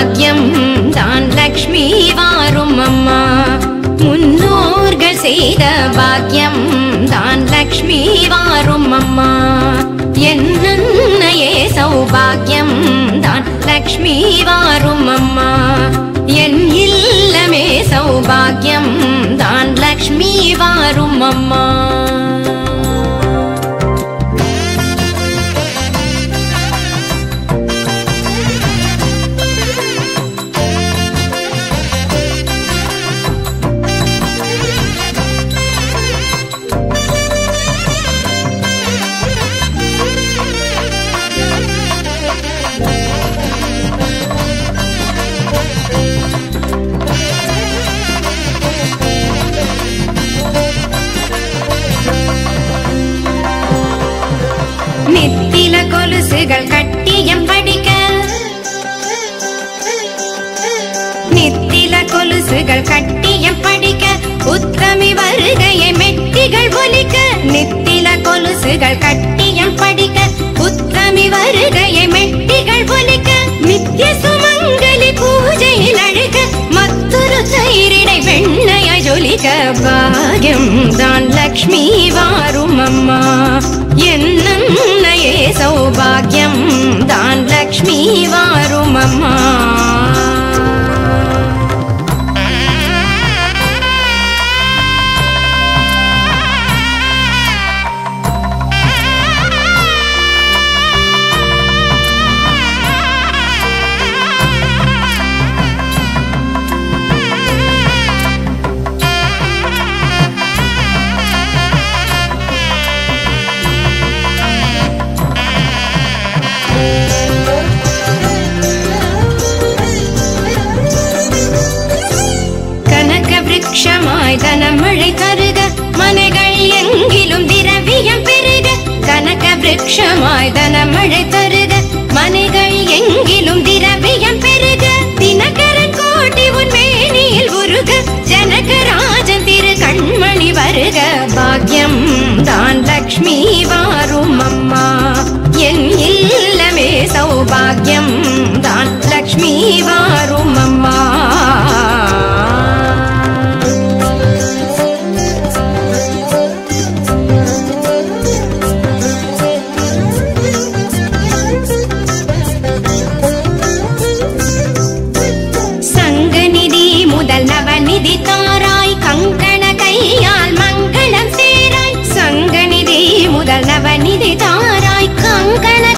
சௌபாகியம் தான் லக்ஷ்மி வாரும் அம்மா முன்னோர்கள் செய்த பாக்கியம் தான் லக்ஷ்மி வாரும் அம்மா என்னையே சௌபாகியம் தான் லக்ஷ்மி வாரும் அம்மா என் இல்லமே சௌபாகியம் தான் லக்ஷ்மி வாரும் அம்மா நித்தில கொலுசுகள் கட்டியம் படிக்க நித்தில கொலுசுகள் கட்டியம் படிக்க உத்தமி வருகையை மெட்டிகள் ஒலிக்க நித்தில கொலுசுகள் கட்டியம் படிக்க உத்தமி வருகையை மெட்டிகள் ஒலிக்க நித்திய சுமங்கலி பூஜையில் அழுக மற்றொரு தயிரிடை வெண்ணைய ஜொலிக்க பாகியம் தான் லக்ஷ்மி வாரும் அம்மா என்னையே சௌபாகியம் தான் லக்ஷ்மி வாரும் அம்மா கனக விருட்சமாய் தனமழை தருக மனைகள் எங்கிலும் திரவியம் பெருக கனக விருட்சமாய் தனமழை தருக மனைகள் எங்கிலும் திரவியம் பெருக தினகரன் கோட்டி உன் மேனியில் உருக ஜனகராஜன் திரு கண்மணி வருக பாக்யம் தான் லக்ஷ்மி வாரும் அம்மா என் இல்லமே சௌபாகியம் தான் லக்ஷ்மி வாரும் அம்மா